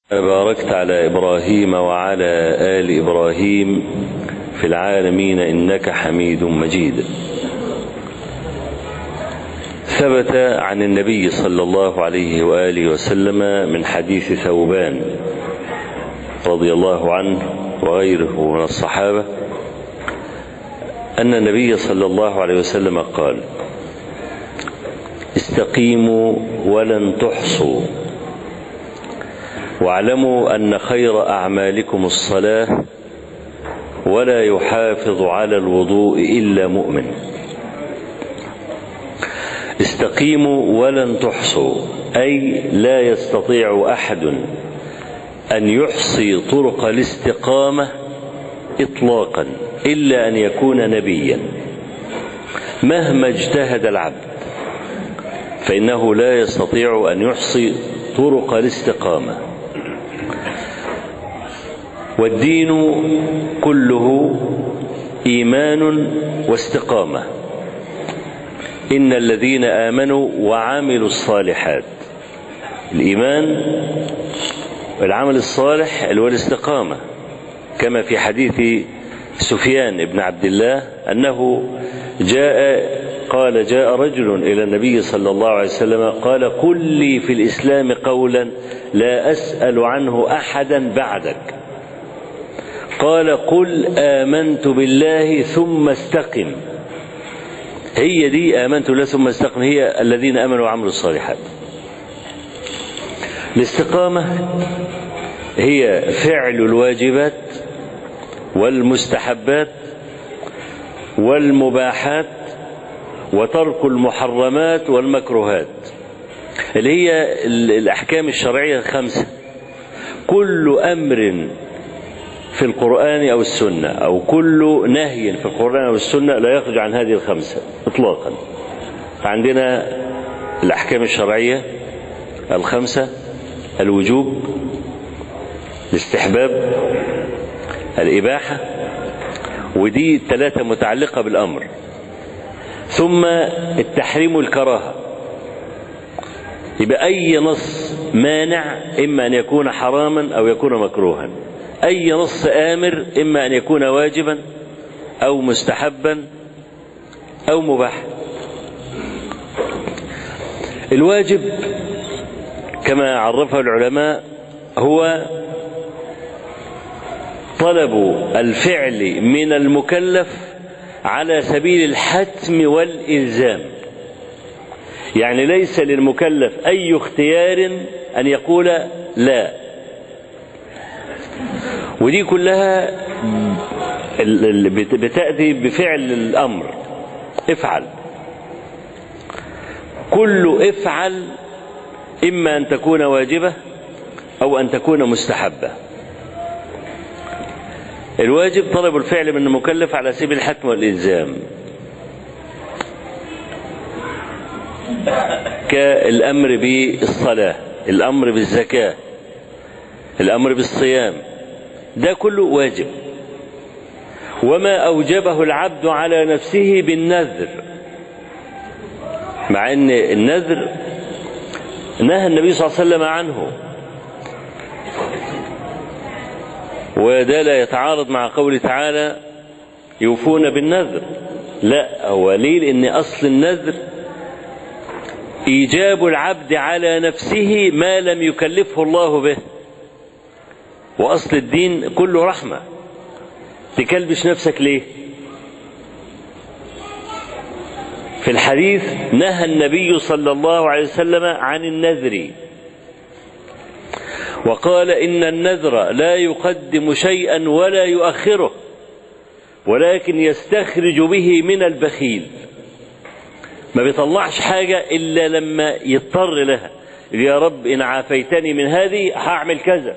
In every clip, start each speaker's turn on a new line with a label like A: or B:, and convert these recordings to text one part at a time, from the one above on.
A: باركت على إبراهيم وعلى آل إبراهيم في العالمين إنك حميد مجيد ثبت عن النبي صلى الله عليه وآله وسلم من حديث ثوبان رضي الله عنه وغيره من الصحابة أن النبي صلى الله عليه وسلم قال استقيموا ولن تحصوا واعلموا أن خير أعمالكم الصلاة ولا يحافظ على الوضوء إلا مؤمن استقيموا ولن تحصوا أي لا يستطيع أحد أن يحصي طرق الاستقامة إطلاقا إلا أن يكون نبيا مهما اجتهد العبد فإنه لا يستطيع أن يحصي طرق الاستقامة والدين كله إيمان واستقامة إن الذين آمنوا وعملوا الصالحات الإيمان والعمل الصالح اللي هو الاستقامة كما في حديث سفيان بن عبد الله أنه جاء قال جاء رجل إلى النبي صلى الله عليه وسلم قال قل لي في الإسلام قولا لا أسأل عنه أحدا بعدك قال قل آمنت بالله ثم استقم هي دي آمنت بالله ثم استقم هي الذين آمنوا وعملوا الصالحات الاستقامة هي فعل الواجبات والمستحبات والمباحات وترك المحرمات والمكروهات اللي هي الأحكام الشرعية الخمسة كل أمر في القرآن أو السنة أو كل نهي في القرآن أو السنة لا يخرج عن هذه الخمسة إطلاقا فعندنا الأحكام الشرعية الخمسة الوجوب الاستحباب الإباحة ودي الثلاثة متعلقة بالأمر ثم التحريم والكراهة يبقى أي نص مانع إما أن يكون حراما أو يكون مكروها أي نص آمر إما أن يكون واجبا أو مستحبا أو مباحا الواجب كما عرفه العلماء هو طلب الفعل من المكلف على سبيل الحتم والإلزام يعني ليس للمكلف أي اختيار أن يقول لا ودي كلها بتأتي بفعل الأمر افعل كل افعل إما أن تكون واجبة أو أن تكون مستحبة الواجب طلب الفعل من المكلف على سبيل الحتم والإلزام كالأمر بالصلاة الأمر بالزكاة الأمر بالصيام ده كله واجب وما أوجبه العبد على نفسه بالنذر مع أن النذر نهى النبي صلى الله عليه وسلم عنه وده لا يتعارض مع قوله تعالى يوفون بالنذر لا هو ليه لأن أصل النذر إيجاب العبد على نفسه ما لم يكلفه الله به وأصل الدين كله رحمة تكلبش نفسك ليه في الحديث نهى النبي صلى الله عليه وسلم عن النذر وقال إن النذر لا يقدم شيئا ولا يؤخره ولكن يستخرج به من البخيل ما بيطلعش حاجة إلا لما يضطر لها يا رب إن عافيتني من هذه هعمل كذا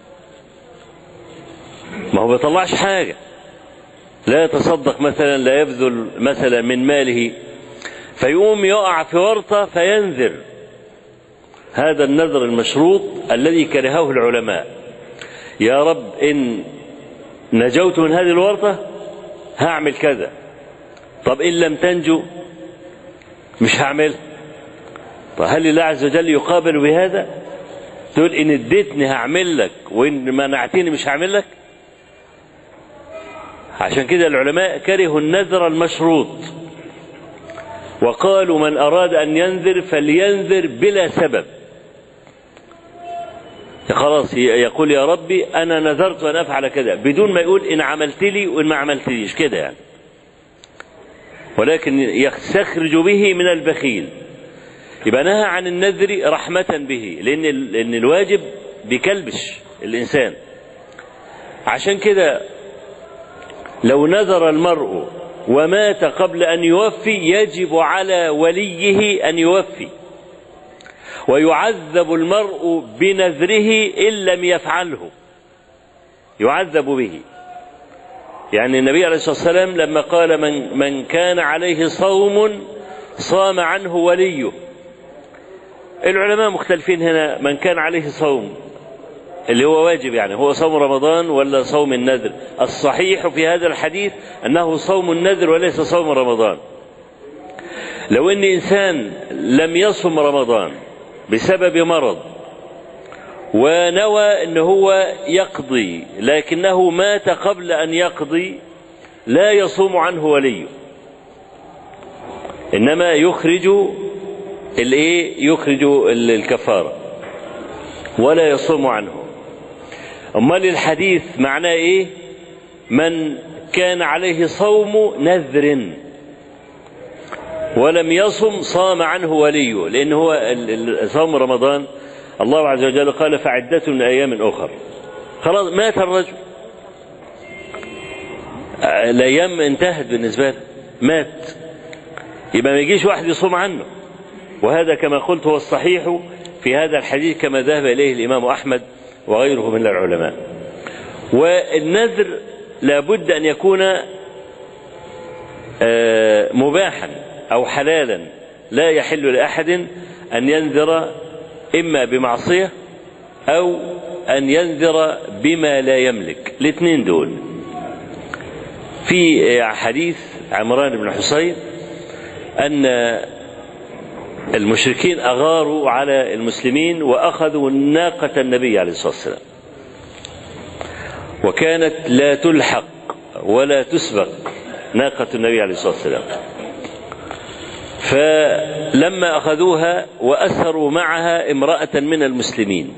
A: ما هو بيطلعش حاجة لا يتصدق مثلا لا يبذل مثلا من ماله فيقوم يقع في ورطة فينذر هذا النذر المشروط الذي كرهه العلماء يا رب إن نجوت من هذه الورطة هعمل كذا طب إن لم تنجو مش هعمل طب هل الله عز وجل يقابل بهذا تقول ان اديتني هعمل لك وان منعتني مش هعمل لك عشان كده العلماء كرهوا النذر المشروط وقالوا من اراد ان ينذر فلينذر بلا سبب خلاص يقول يا ربي انا نذرت ان افعل كذا بدون ما يقول ان عملت لي وان ما عملتليش كده يعني ولكن يستخرج به من البخيل يبقى نهى عن النذر رحمة به لأن لأن الواجب بيكلبش الإنسان عشان كده لو نذر المرء ومات قبل أن يوفي يجب على وليه أن يوفي ويعذب المرء بنذره إن لم يفعله يعذب به يعني النبي عليه الصلاة والسلام لما قال من, من كان عليه صوم صام عنه وليه العلماء مختلفين هنا من كان عليه صوم اللي هو واجب يعني هو صوم رمضان ولا صوم النذر الصحيح في هذا الحديث أنه صوم النذر وليس صوم رمضان لو أن إنسان لم يصم رمضان بسبب مرض ونوى أن هو يقضي لكنه مات قبل أن يقضي لا يصوم عنه وليه إنما يخرج الايه يخرج الكفاره ولا يصوم عنه امال الحديث معناه ايه من كان عليه صوم نذر ولم يصم صام عنه وليه لان هو صوم رمضان الله عز وجل قال فعدة من ايام اخر خلاص مات الرجل الايام انتهت بالنسبه له مات يبقى ما يجيش واحد يصوم عنه وهذا كما قلت هو الصحيح في هذا الحديث كما ذهب إليه الإمام أحمد وغيره من العلماء والنذر لابد أن يكون مباحا أو حلالا لا يحل لأحد أن ينذر إما بمعصية أو أن ينذر بما لا يملك الاثنين دول في حديث عمران بن حصين أن المشركين أغاروا على المسلمين وأخذوا ناقة النبي عليه الصلاة والسلام وكانت لا تلحق ولا تسبق ناقة النبي عليه الصلاة والسلام فلما أخذوها وأسروا معها امرأة من المسلمين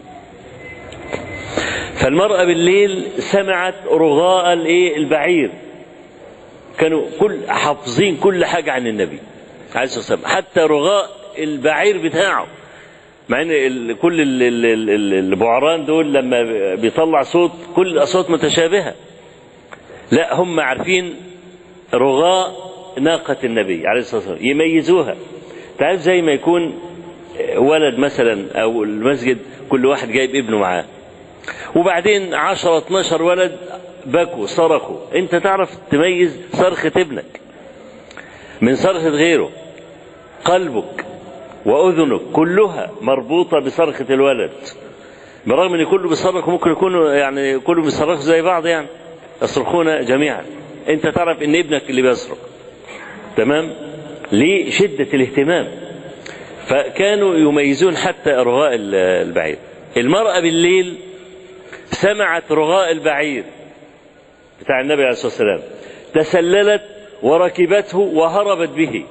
A: فالمرأة بالليل سمعت رغاء البعير كانوا كل حافظين كل حاجة عن النبي عليه الصلاه والسلام حتى رغاء البعير بتاعه مع ان ال كل ال ال ال البعران دول لما بيطلع صوت كل الاصوات متشابهه لا هم عارفين رغاء ناقة النبي عليه الصلاة والسلام يميزوها تعرف زي ما يكون ولد مثلا أو المسجد كل واحد جايب ابنه معاه وبعدين عشرة 12 ولد بكوا صرخوا انت تعرف تميز صرخة ابنك من صرخة غيره قلبك وأذنك كلها مربوطة بصرخة الولد برغم ان كله بيصرخ ممكن يكونوا يعني كله بيصرخوا زي بعض يعني يصرخون جميعا انت تعرف ان ابنك اللي بيصرخ تمام لشدة الاهتمام فكانوا يميزون حتى رغاء البعير المرأة بالليل سمعت رغاء البعير بتاع النبي عليه الصلاة والسلام تسللت وركبته وهربت به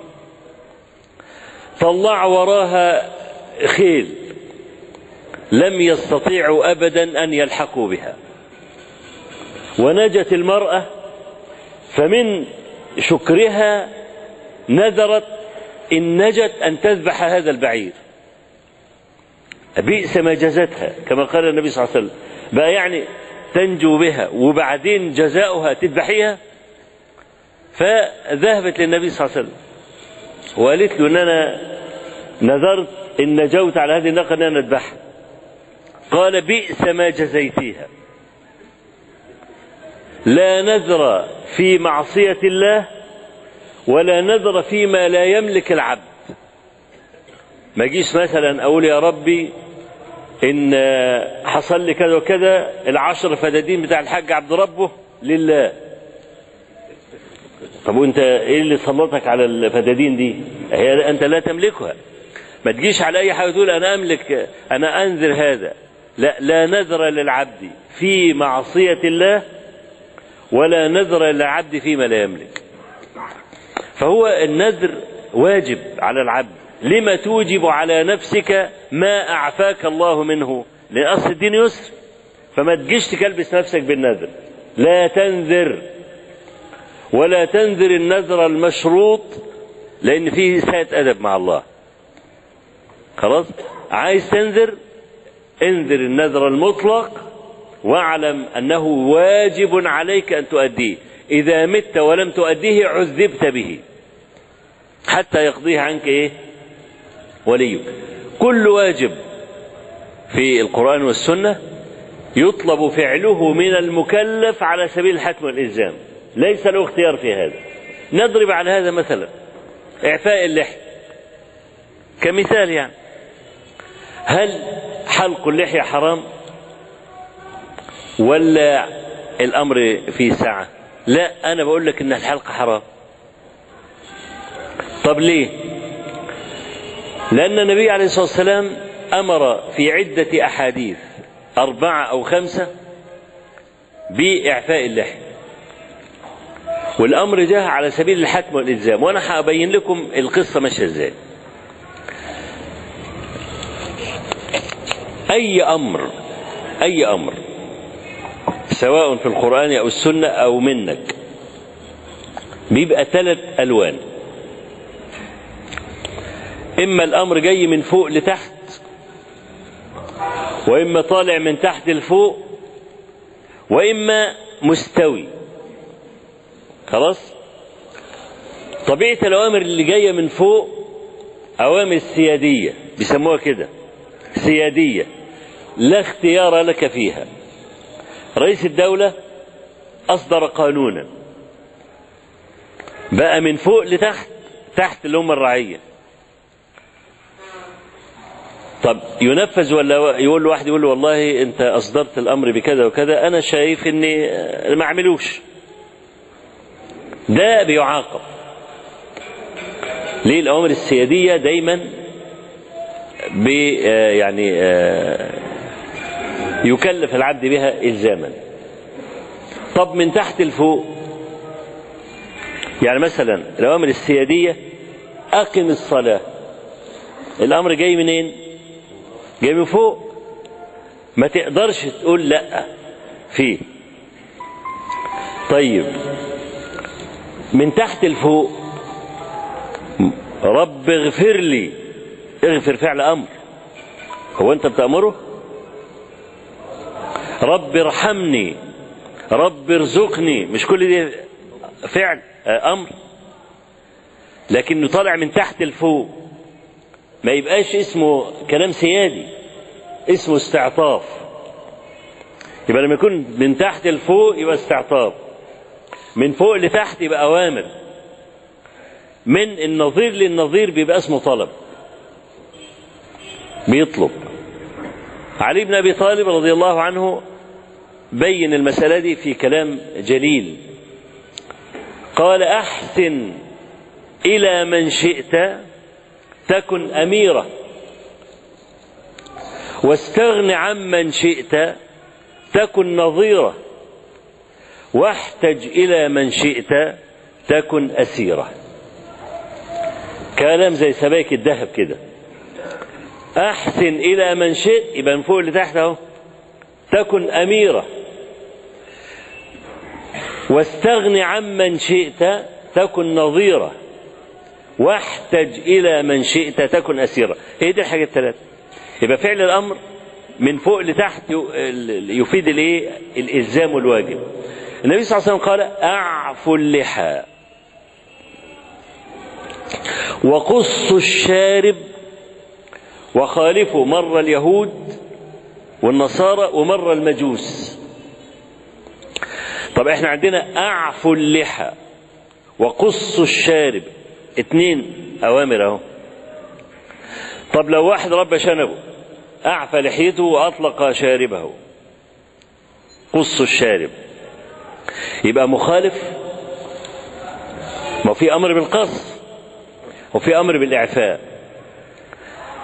A: طلع وراها خيل لم يستطيعوا ابدا ان يلحقوا بها ونجت المراه فمن شكرها نذرت ان نجت ان تذبح هذا البعير بئس ما جزتها كما قال النبي صلى الله عليه وسلم بقى يعني تنجو بها وبعدين جزاؤها تذبحيها فذهبت للنبي صلى الله عليه وسلم وقالت له ان انا نذرت ان نجوت على هذه الناقه ان انا اذبحها قال بئس ما جزيتيها لا نذر في معصيه الله ولا نذر فيما لا يملك العبد ما جيش مثلا اقول يا ربي ان حصل لي كذا وكذا العشر فدادين بتاع الحاج عبد ربه لله طب وانت ايه اللي سلطك على الفدادين دي هي انت لا تملكها ما تجيش على اي حاجه تقول انا املك انا انذر هذا لا لا نذر للعبد في معصيه الله ولا نذر للعبد فيما لا يملك فهو النذر واجب على العبد لما توجب على نفسك ما اعفاك الله منه لان اصل الدين يسر فما تجيش تكلبس نفسك بالنذر لا تنذر ولا تنذر النذر المشروط لان فيه اساءة ادب مع الله خلاص عايز تنذر انذر النذر المطلق واعلم انه واجب عليك ان تؤديه اذا مت ولم تؤديه عذبت به حتى يقضيه عنك ايه وليك كل واجب في القران والسنه يطلب فعله من المكلف على سبيل الحتم والالزام ليس له اختيار في هذا نضرب على هذا مثلا اعفاء اللحيه كمثال يعني هل حلق اللحيه حرام ولا الامر فيه سعه لا انا بقول لك ان الحلق حرام طب ليه لان النبي عليه الصلاه والسلام امر في عده احاديث اربعه او خمسه باعفاء اللحيه والامر جاء على سبيل الحتم والالزام وانا هبين لكم القصه ماشيه ازاي اي امر اي امر سواء في القران او السنه او منك بيبقى ثلاث الوان اما الامر جاي من فوق لتحت واما طالع من تحت لفوق واما مستوي خلاص طبيعه الاوامر اللي جايه من فوق اوامر سياديه بيسموها كده سياديه لا اختيار لك فيها رئيس الدوله اصدر قانونا بقى من فوق لتحت تحت اللي هم الرعيه طب ينفذ ولا يقول له واحد يقول له والله انت اصدرت الامر بكذا وكذا انا شايف اني ما اعملوش ده بيعاقب ليه الاوامر السياديه دايما بي يعني يكلف العبد بها الزاما طب من تحت لفوق يعني مثلا الاوامر السياديه اقم الصلاه الامر جاي منين جاي من فوق ما تقدرش تقول لا فيه طيب من تحت لفوق رب اغفر لي اغفر فعل امر هو انت بتامره رب ارحمني رب ارزقني مش كل دي فعل امر لكنه طالع من تحت لفوق ما يبقاش اسمه كلام سيادي اسمه استعطاف يبقى لما يكون من تحت لفوق يبقى استعطاف من فوق لتحت يبقى أوامر من النظير للنظير بيبقى اسمه طلب بيطلب علي بن أبي طالب رضي الله عنه بين المسألة دي في كلام جليل قال أحسن إلى من شئت تكن أميرة واستغن عمن شئت تكن نظيرة واحتج إلى من شئت تكن أسيرة كلام زي سبايك الذهب كده أحسن إلى من شئت يبقى من فوق لتحت أهو تكن أميرة واستغن عمن شئت تكن نظيرة واحتج إلى من شئت تكن أسيرة هي دي الحاجة الثلاثة يبقى فعل الأمر من فوق لتحت يفيد الايه الالزام والواجب النبي صلى الله عليه وسلم قال اعفوا اللحى وقصوا الشارب وخالفوا مر اليهود والنصارى ومر المجوس طب احنا عندنا اعفوا اللحى وقصوا الشارب اتنين اوامر اهو طب لو واحد ربى شنبه أعفى لحيته وأطلق شاربه قص الشارب يبقى مخالف ما في أمر بالقص وفي أمر بالإعفاء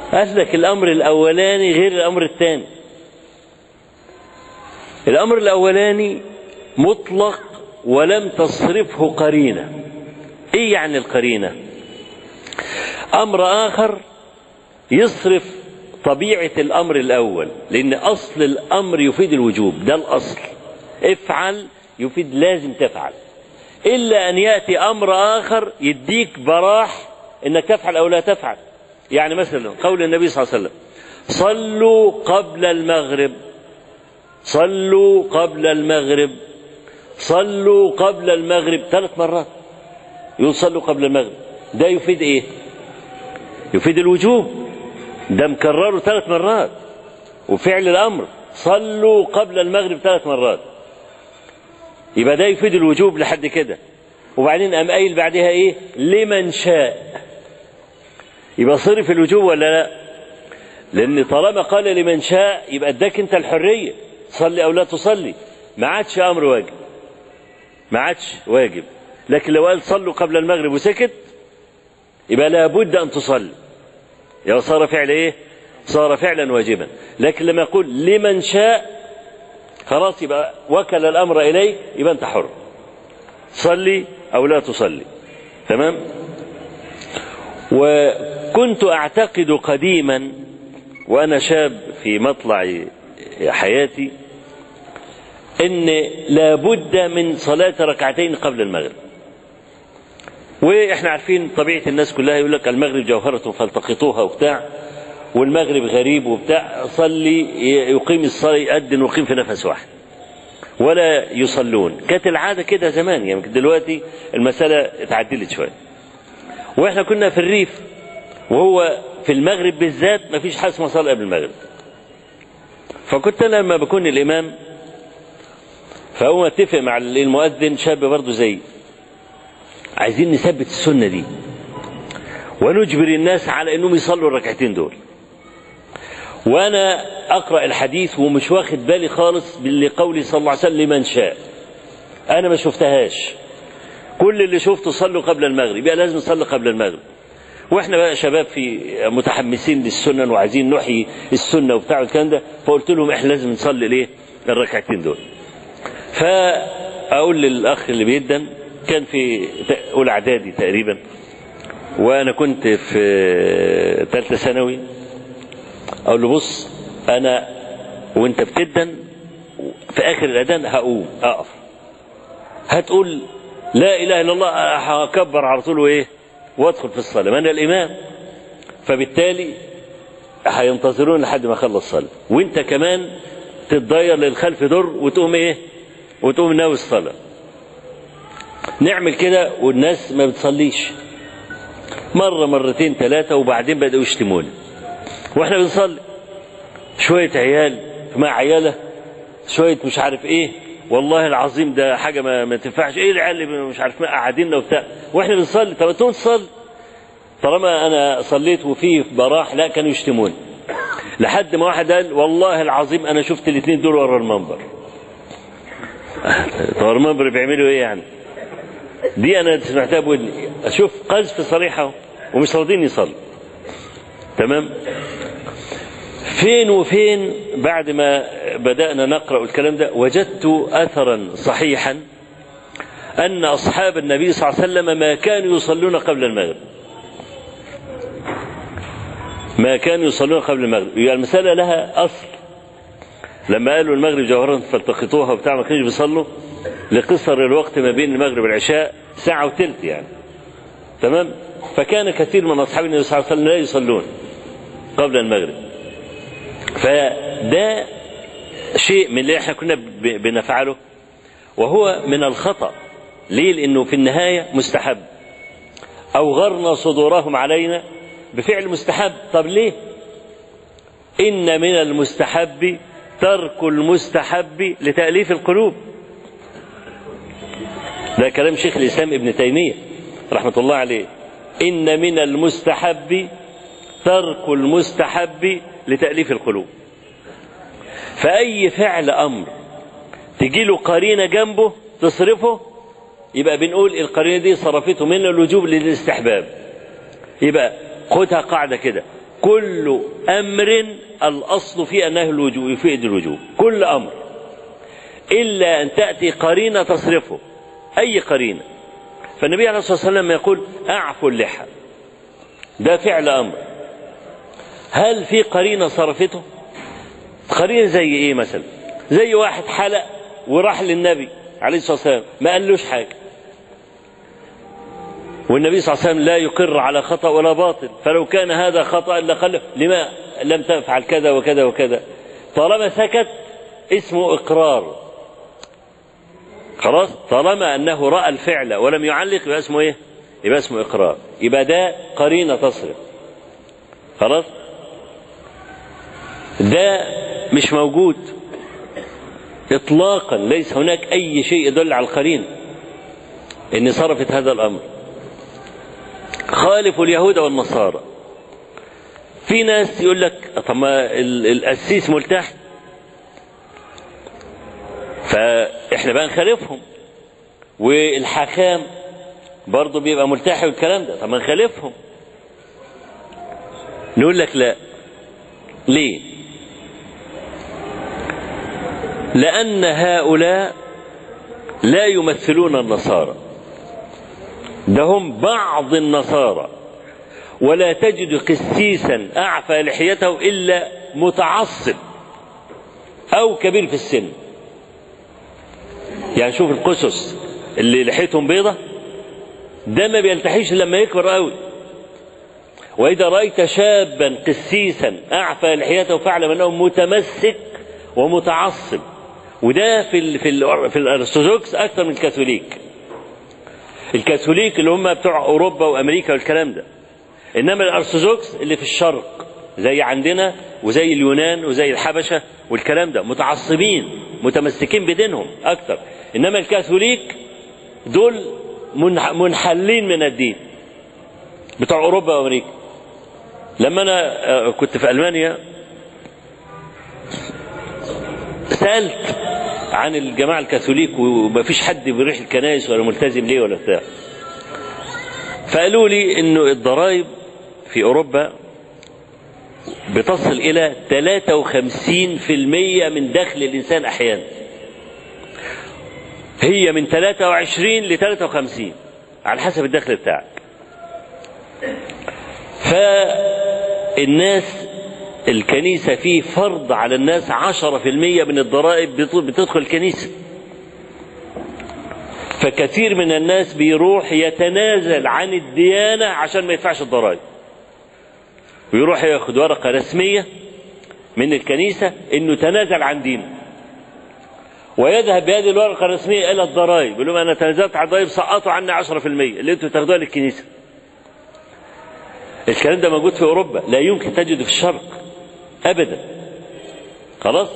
A: قال لك الأمر الأولاني غير الأمر الثاني الأمر الأولاني مطلق ولم تصرفه قرينة إيه يعني القرينة أمر آخر يصرف طبيعة الأمر الأول لأن أصل الأمر يفيد الوجوب ده الأصل افعل يفيد لازم تفعل إلا أن يأتي أمر آخر يديك براح إنك تفعل أو لا تفعل يعني مثلا قول النبي صلى الله عليه وسلم صلوا قبل المغرب صلوا قبل المغرب صلوا قبل المغرب ثلاث مرات يقول صلوا قبل المغرب ده يفيد ايه يفيد الوجوب ده مكرره ثلاث مرات وفعل الامر صلوا قبل المغرب ثلاث مرات يبقى ده يفيد الوجوب لحد كده وبعدين قام قايل بعدها ايه لمن شاء يبقى صرف الوجوب ولا لا لان طالما قال لمن شاء يبقى اداك انت الحريه تصلي او لا تصلي ما عادش امر واجب ما عادش واجب لكن لو قال صلوا قبل المغرب وسكت يبقى لابد ان تصلي يبقى صار فعل ايه صار فعلا واجبا لكن لما يقول لمن شاء خلاص يبقى وكل الامر اليه يبقى انت حر صلي او لا تصلي تمام وكنت اعتقد قديما وانا شاب في مطلع حياتي ان لابد من صلاه ركعتين قبل المغرب واحنا عارفين طبيعه الناس كلها يقول لك المغرب جوهره فالتقطوها وبتاع والمغرب غريب وبتاع صلي يقيم الصلاه يأذن ويقيم في نفس واحد ولا يصلون كانت العاده كده زمان يعني دلوقتي المساله اتعدلت شويه واحنا كنا في الريف وهو في المغرب بالذات ما فيش حاجه اسمها صلاه قبل المغرب فكنت انا لما بكون الامام فاقوم اتفق مع المؤذن شاب برضه زيي عايزين نثبت السنه دي ونجبر الناس على انهم يصلوا الركعتين دول وانا اقرا الحديث ومش واخد بالي خالص باللي صلى الله عليه وسلم لمن شاء انا ما شفتهاش كل اللي شفته صلوا قبل المغرب يبقى لازم نصلي قبل المغرب واحنا بقى شباب في متحمسين للسنن وعايزين نحيي السنه وبتاع الكلام ده فقلت لهم احنا لازم نصلي الايه الركعتين دول فاقول للاخ اللي بيدن كان في اولى اعدادي تقريبا وانا كنت في ثالثه ثانوي اقول له بص انا وانت بتدن في اخر الاذان هقوم اقف هتقول لا اله الا الله هكبر على طول وايه وادخل في الصلاه ما انا الامام فبالتالي هينتظرون لحد ما اخلص الصلاه وانت كمان تتضير للخلف دور وتقوم ايه وتقوم ناوي الصلاه نعمل كده والناس ما بتصليش مرة مرتين ثلاثة وبعدين بدأوا يشتمونا واحنا بنصلي شوية عيال مع عيالة شوية مش عارف ايه والله العظيم ده حاجة ما, ما تنفعش ايه العيال اللي مش عارف ما قاعديننا وبتاع واحنا بنصلي طب انتوا تصلي طالما انا صليت وفيه براح لا كانوا يشتموني لحد ما واحد قال والله العظيم انا شفت الاثنين دول ورا المنبر طب المنبر بيعملوا ايه يعني دي انا سمعتها بودني اشوف قذف صريحه ومش راضيين يصلوا تمام فين وفين بعد ما بدأنا نقرأ الكلام ده وجدت أثرا صحيحا أن أصحاب النبي صلى الله عليه وسلم ما كانوا يصلون قبل المغرب ما كانوا يصلون قبل المغرب يعني المسألة لها أصل لما قالوا المغرب جوهرا فالتقطوها وبتاع ما كانوش بيصلوا لقصر الوقت ما بين المغرب والعشاء ساعة وثلث يعني تمام فكان كثير من أصحاب النبي صلى الله عليه وسلم لا يصلون قبل المغرب فده شيء من اللي احنا كنا بنفعله وهو من الخطأ ليه لأنه في النهاية مستحب أو غرنا صدورهم علينا بفعل مستحب طب ليه إن من المستحب ترك المستحب لتأليف القلوب ده كلام شيخ الإسلام ابن تيمية رحمة الله عليه إن من المستحب ترك المستحب لتأليف القلوب فأي فعل أمر تجي له قرينة جنبه تصرفه يبقى بنقول القرينة دي صرفته من الوجوب للاستحباب يبقى خدها قاعدة كده كل أمر الأصل فيه أنه الوجوب يفيد الوجوب كل أمر إلا أن تأتي قرينة تصرفه أي قرينة فالنبي عليه الصلاة والسلام يقول أعفوا اللحى ده فعل أمر هل في قرينة صرفته قرينة زي إيه مثلا زي واحد حلق وراح للنبي عليه الصلاة والسلام ما قالوش حاجة والنبي صلى الله عليه وسلم لا يقر على خطأ ولا باطل فلو كان هذا خطأ لقال لما لم تفعل كذا وكذا وكذا طالما سكت اسمه إقرار خلاص طالما أنه رأى الفعل ولم يعلق يبقى اسمه إيه يبقى اسمه إقرار يبقى ده قرينة تصرف خلاص ده مش موجود إطلاقا ليس هناك أي شيء يدل على القرينة إن صرفت هذا الأمر خالفوا اليهود والنصارى في ناس يقول لك طب ما القسيس ملتحي فاحنا بقى نخالفهم والحكام برضه بيبقى ملتحي والكلام ده طب ما نخالفهم نقول لك لا ليه لأن هؤلاء لا يمثلون النصارى ده هم بعض النصارى ولا تجد قسيسا أعفى لحيته إلا متعصب أو كبير في السن يعني شوف القسس اللي لحيتهم بيضة ده ما بيلتحيش لما يكبر قوي وإذا رأيت شابا قسيسا أعفى لحيته فاعلم أنه متمسك ومتعصب وده في ال في ال في الارثوذكس اكثر من الكاثوليك الكاثوليك اللي هم بتوع اوروبا وامريكا والكلام ده انما الارثوذكس اللي في الشرق زي عندنا وزي اليونان وزي الحبشه والكلام ده متعصبين متمسكين بدينهم اكثر انما الكاثوليك دول منحلين من الدين بتوع اوروبا وامريكا لما انا كنت في المانيا سالت عن الجماعه الكاثوليك وما فيش حد بيروح الكنائس ولا ملتزم ليه ولا بتاع فقالوا لي انه الضرائب في اوروبا بتصل الى 53% من دخل الانسان احيانا هي من 23 ل 53 على حسب الدخل بتاعك فالناس الكنيسة فيه فرض على الناس عشرة في المية من الضرائب بتدخل الكنيسة فكثير من الناس بيروح يتنازل عن الديانة عشان ما يدفعش الضرائب ويروح ياخد ورقة رسمية من الكنيسة انه تنازل عن دينه ويذهب بهذه الورقة الرسمية إلى الضرائب يقول لهم أنا تنازلت عن الضرائب سقطوا عني 10% اللي أنتم تاخدوها للكنيسة الكلام ده موجود في أوروبا لا يمكن تجده في الشرق أبدا خلاص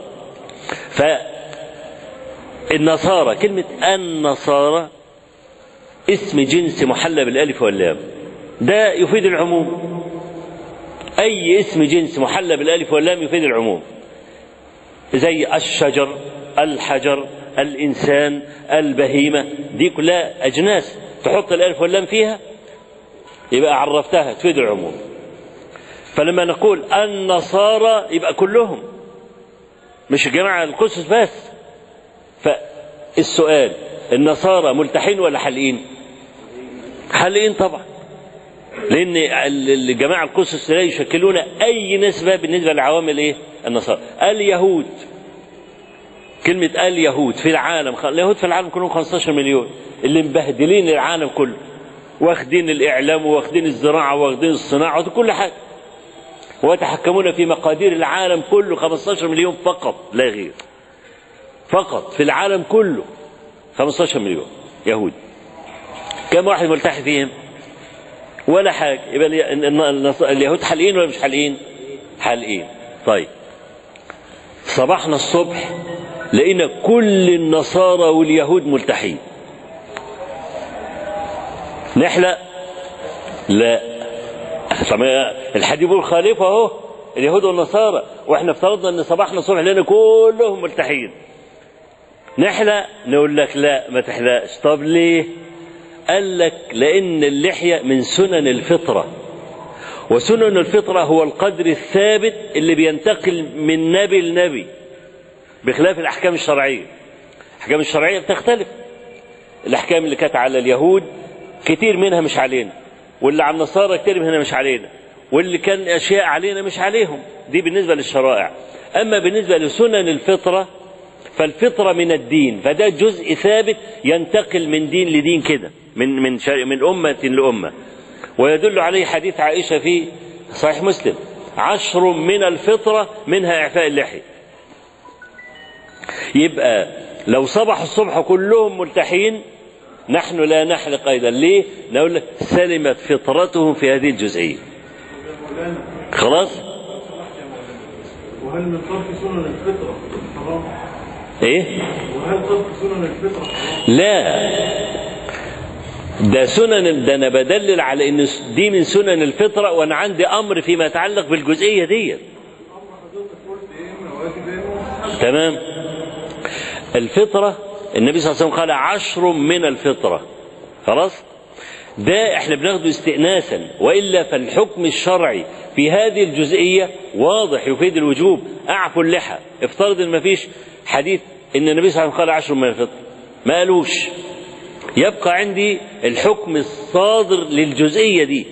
A: فالنصارى كلمة النصارى اسم جنس محلى بالألف واللام ده يفيد العموم أي اسم جنس محلى بالألف واللام يفيد العموم زي الشجر الحجر الإنسان البهيمة دي كلها أجناس تحط الألف واللام فيها يبقى عرفتها تفيد العموم فلما نقول النصارى يبقى كلهم مش الجماعة القسس بس فالسؤال النصارى ملتحين ولا حلقين حلقين طبعا لأن الجماعة القسس لا يشكلون أي نسبة بالنسبة لعوامل إيه النصارى اليهود كلمة اليهود في العالم اليهود في العالم كلهم 15 مليون اللي مبهدلين العالم كله واخدين الإعلام واخدين الزراعة واخدين الصناعة كل حاجة ويتحكمون في مقادير العالم كله 15 مليون فقط لا غير فقط في العالم كله 15 مليون يهود كم واحد ملتحي فيهم ولا حاجة يبقى اليهود حالقين ولا مش حالقين حالقين طيب صباحنا الصبح لقينا كل النصارى واليهود ملتحين نحلق لا طب الحديث بيقول خالفه اهو اليهود والنصارى واحنا افترضنا ان صباحنا الصبح لقينا كلهم ملتحين نحلق نقول لك لا ما تحلقش طب ليه قال لك لان اللحيه من سنن الفطره وسنن الفطرة هو القدر الثابت اللي بينتقل من نبي لنبي بخلاف الأحكام الشرعية الأحكام الشرعية بتختلف الأحكام اللي كانت على اليهود كتير منها مش علينا واللي على النصارى كتير منها مش علينا واللي كان أشياء علينا مش عليهم دي بالنسبة للشرائع أما بالنسبة لسنن الفطرة فالفطرة من الدين فده جزء ثابت ينتقل من دين لدين كده من من من أمة لأمة ويدل عليه حديث عائشة في صحيح مسلم عشر من الفطرة منها إعفاء اللحية يبقى لو صبح الصبح كلهم ملتحين نحن لا نحلق أيضا ليه نقول لك سلمت فطرتهم في هذه الجزئية خلاص
B: وهل من ترك سنن الفطرة حرام؟
A: ايه
B: وهل ترك سنن الفطرة حرام؟
A: لا ده سنن ده انا بدلل على ان دي من سنن الفطره وانا عندي امر فيما يتعلق بالجزئيه دي
B: أمر حضرتك قلت إيه إما واجب إيه إما مستحب.
A: تمام الفطره النبي صلى الله عليه وسلم قال عشر من الفطره خلاص ده احنا بناخده استئناسا والا فالحكم الشرعي في هذه الجزئيه واضح يفيد الوجوب اعفوا اللحى افترض ان ما فيش حديث ان النبي صلى الله عليه وسلم قال عشر من الفطره ما قالوش يبقى عندي الحكم الصادر للجزئيه دي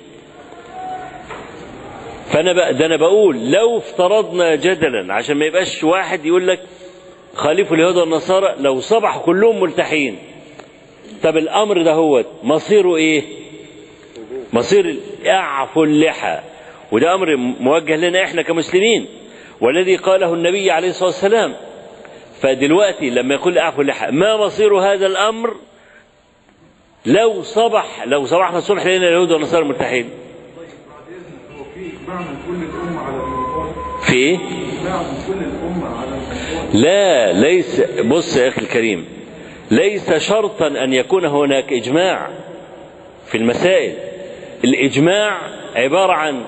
A: فانا بقى ده انا بقول لو افترضنا جدلا عشان ما يبقاش واحد يقول لك خالفوا اليهود والنصارى لو صبح كلهم ملتحين طب الامر ده هو مصيره ايه مصير اعفوا اللحى وده امر موجه لنا احنا كمسلمين والذي قاله النبي عليه الصلاه والسلام فدلوقتي لما يقول اعفوا اللحى ما مصير هذا الامر لو صبح لو صبحنا الصبح لقينا اليهود والنصارى مرتاحين
B: بعد إذنك هو في إجماع من كل الأمة على الموضوع
A: في ايه
B: إجماع من كل الأمة على الموضوع
A: لا ليس بص يا اخي الكريم ليس شرطا ان يكون هناك اجماع في المسائل الاجماع عباره عن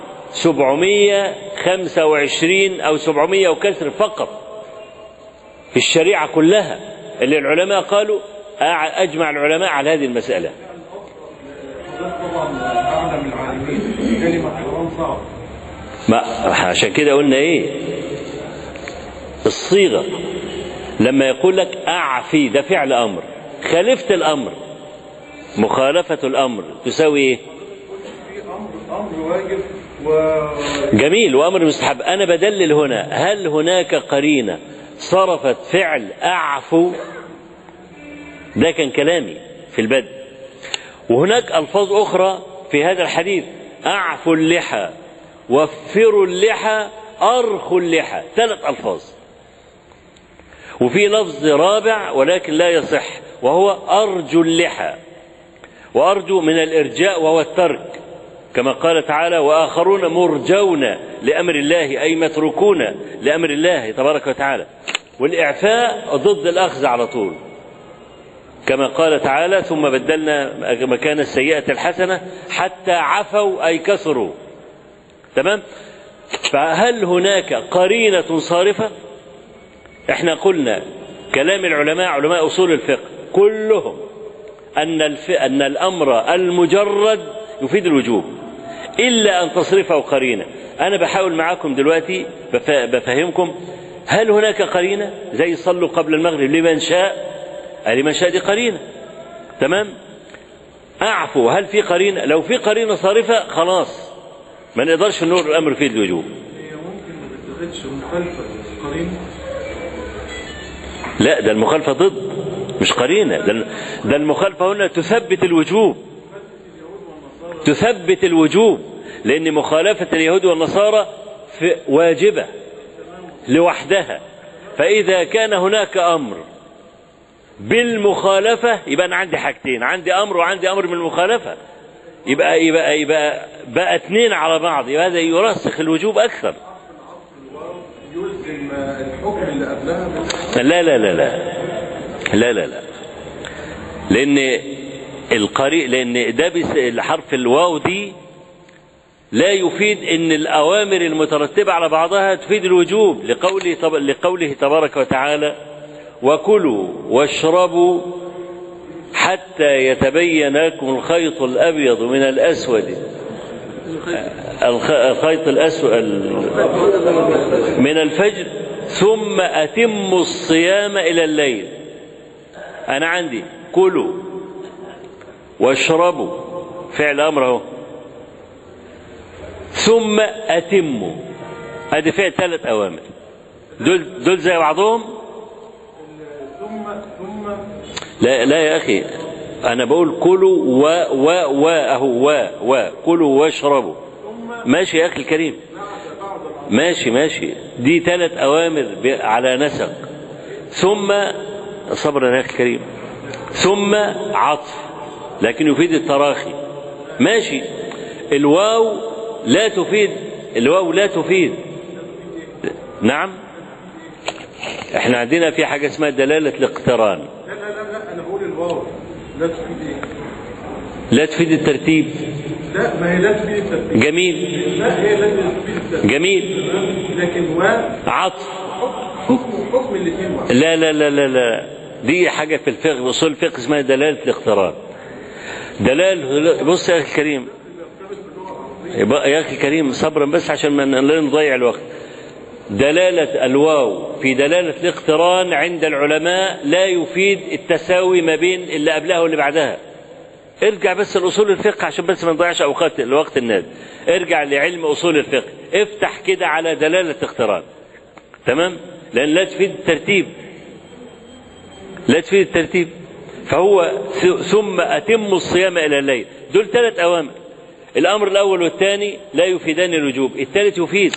A: 725 او 700 وكسر فقط في الشريعه كلها اللي العلماء قالوا أع- اجمع العلماء على هذه المساله
B: حضرتك طبعا أعلم العالمين كلمة حرام صعب
A: ما عشان كده قلنا ايه الصيغه لما يقول لك اعفي ده فعل امر خالفت الامر مخالفه الامر تساوي ايه
B: في أمر أمر واجب و
A: جميل وامر مستحب انا بدلل هنا هل هناك قرينه صرفت فعل اعفو ده كان كلامي في البدء وهناك الفاظ اخرى في هذا الحديث اعفوا اللحى وفروا اللحى ارخوا اللحى ثلاث الفاظ وفي لفظ رابع ولكن لا يصح وهو ارجو اللحى وارجو من الارجاء وهو الترك كما قال تعالى واخرون مرجون لامر الله اي متروكون لامر الله تبارك وتعالى والاعفاء ضد الاخذ على طول كما قال تعالى ثم بدلنا مكان السيئه الحسنه حتى عفوا اي كثروا تمام فهل هناك قرينه صارفه احنا قلنا كلام العلماء علماء اصول الفقه كلهم ان الف... ان الامر المجرد يفيد الوجوب الا ان تصرفه قرينه انا بحاول معاكم دلوقتي بف... بفهمكم هل هناك قرينه زي صلوا قبل المغرب لمن شاء لمن شاء دي قرينه تمام اعفو هل في قرينه لو في قرينه صارفه خلاص ما نقدرش نقول الامر فيه الوجوب
B: هي ممكن ما تتخذش مخالفة قرينة
A: لا ده المخالفه ضد مش قرينه ده ده المخالفه هنا تثبت الوجوب تثبت الوجوب لان مخالفه اليهود والنصارى في واجبه لوحدها فاذا كان هناك امر بالمخالفه يبقى انا عندي حاجتين عندي امر وعندي امر بالمخالفه يبقى يبقى يبقى بقى اثنين على بعض يبقى هذا يرسخ الوجوب اكثر
B: يلزم الحكم اللي قبلها بس
A: لا لا لا لا لا لا لا لان القري لان ده بس حرف الواو دي لا يفيد ان الاوامر المترتبه على بعضها تفيد الوجوب لقوله طب لقوله تبارك وتعالى وكلوا واشربوا حتى يتبين لكم الخيط الابيض من الاسود الخ- الخيط الأسود ال- من الفجر ثم أتموا الصيام إلى الليل أنا عندي كلوا واشربوا فعل أمر أهو ثم أتموا أدي فعل ثلاث أوامر دول دول زي بعضهم
B: ثم ثم
A: لا لا يا أخي أنا بقول كلوا و و و أهو و و كلوا واشربوا ماشي يا أخي الكريم ماشي ماشي دي ثلاث أوامر ب- على نسق ثم صبرا يا أخي الكريم ثم عطف لكن يفيد التراخي ماشي الواو لا تفيد الواو لا تفيد نعم احنا عندنا في حاجة اسمها دلالة الاقتران
B: لا لا لا لا انا بقول الواو لا تفيد ايه؟
A: لا تفيد الترتيب
B: لا ما هي لا تفيد الترتيب
A: جميل
B: لا هي لا تفيد الترتيب
A: جميل
B: لكن و
A: عطف
B: حكم حكم الاثنين واحد
A: لا لا لا لا لا دي حاجة في الفقه أصول الفقه اسمها دلالة الاقتران دلال بص يا أخي الكريم يبقى يا أخي الكريم صبرا بس عشان ما لا نضيع الوقت دلالة الواو في دلالة الاقتران عند العلماء لا يفيد التساوي ما بين اللي قبلها واللي بعدها ارجع بس لأصول الفقه عشان بس ما نضيعش أوقات الوقت النادي ارجع لعلم أصول الفقه افتح كده على دلالة اقتران تمام لأن لا تفيد الترتيب لا تفيد الترتيب فهو ث- ثم أتموا الصيام إلى الليل دول ثلاث أوامر الأمر الأول والثاني لا يفيدان الوجوب الثالث يفيد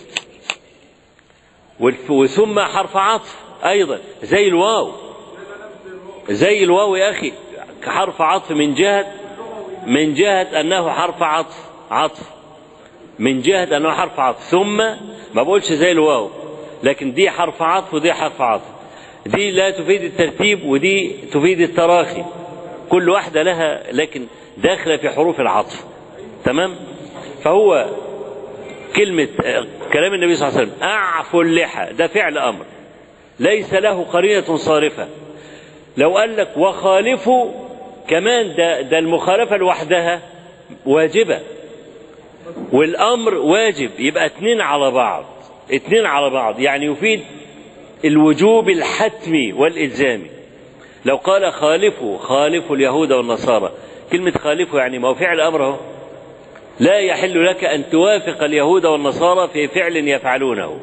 A: والف- وثم حرف عطف أيضا زي الواو زي الواو يا أخي كحرف عطف من جهة من جهة أنه حرف عطف عطف من جهة أنه حرف عطف ثم ما بقولش زي الواو لكن دي حرف عطف ودي حرف عطف دي لا تفيد الترتيب ودي تفيد التراخي كل واحدة لها لكن داخلة في حروف العطف تمام فهو كلمة آه، كلام النبي صلى الله عليه وسلم أعفوا اللحى ده فعل أمر ليس له قرينة صارفة لو قال لك وخالفوا كمان ده, ده المخالفة لوحدها واجبة والأمر واجب يبقى اتنين على بعض اتنين على بعض يعني يفيد الوجوب الحتمي والإلزامي لو قال خالفوا خالفوا اليهود والنصارى كلمة خالفوا يعني ما هو فعل أمر اهو لا يحل لك أن توافق اليهود والنصارى في فعل يفعلونه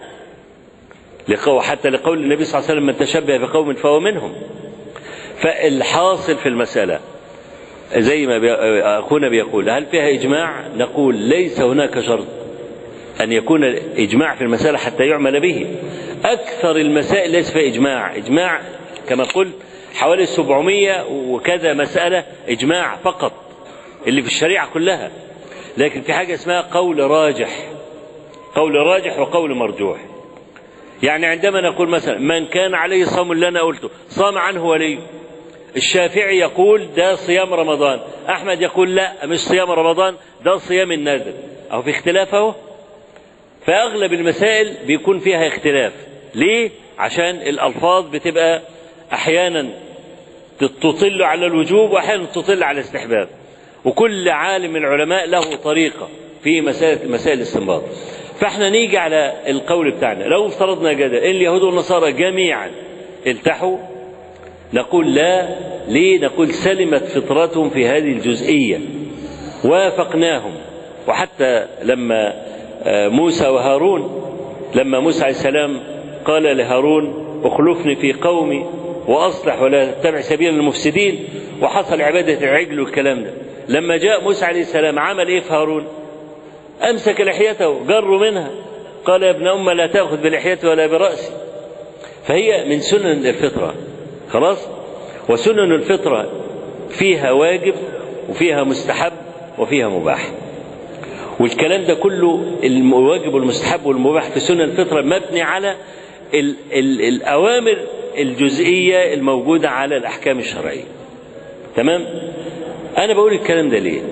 A: لقو حتى لقول النبي صلى الله عليه وسلم من تشبه بقوم فهو منهم فالحاصل في المسألة زي ما بي- أخونا بيقول هل فيها إجماع نقول ليس هناك شرط أن يكون إجماع في المسألة حتى يعمل به أكثر المسائل ليس فيها إجماع إجماع كما قلت حوالي 700 وكذا مسألة إجماع فقط اللي في الشريعة كلها لكن في حاجة اسمها قول راجح قول راجح وقول مرجوح يعني عندما نقول مثلا من كان عليه صوم اللي أنا قلته صام عنه ولي الشافعي يقول ده صيام رمضان أحمد يقول لا مش صيام رمضان ده صيام النذر أو في اختلاف اهو فأغلب المسائل بيكون فيها اختلاف ليه؟ عشان الألفاظ بتبقى أحيانا تطل على الوجوب وأحيانا تطل على الاستحباب وكل عالم من العلماء له طريقة في مسائل مسائل الاستنباط فاحنا نيجي على القول بتاعنا لو افترضنا كده ان اليهود والنصارى جميعا التحوا نقول لا ليه نقول سلمت فطرتهم في هذه الجزئية وافقناهم وحتى لما آه، موسى وهارون لما موسى عليه السلام قال لهارون اخلفني في قومي واصلح ولا تتبع سبيل المفسدين وحصل عبادة العجل والكلام ده لما جاء موسى عليه السلام عمل ايه في هارون امسك لحيته جروا منها قال يا ابن ام لا تاخذ بلحيتي ولا براسي فهي من سنن الفطره خلاص وسنن الفطره فيها واجب وفيها مستحب وفيها مباح والكلام ده كله الواجب والمستحب والمباح في سنن الفطره مبني على ال ال الاوامر الجزئيه الموجوده على الاحكام الشرعيه تمام انا بقول الكلام ده ليه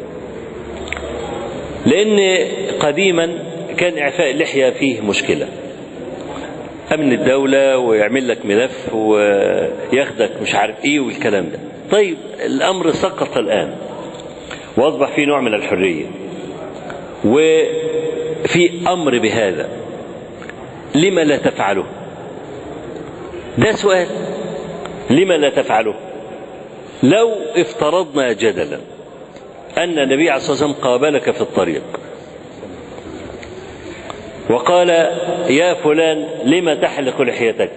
A: لأن قديما كان إعفاء اللحية فيه مشكلة أمن الدولة ويعمل لك ملف وياخدك مش عارف إيه والكلام ده طيب الأمر سقط الآن وأصبح فيه نوع من الحرية وفي أمر بهذا لما لا تفعله ده سؤال لما لا تفعله لو افترضنا جدلا أن النبي عليه الصلاة والسلام قابلك في الطريق وقال يا فلان لم تحلق لحيتك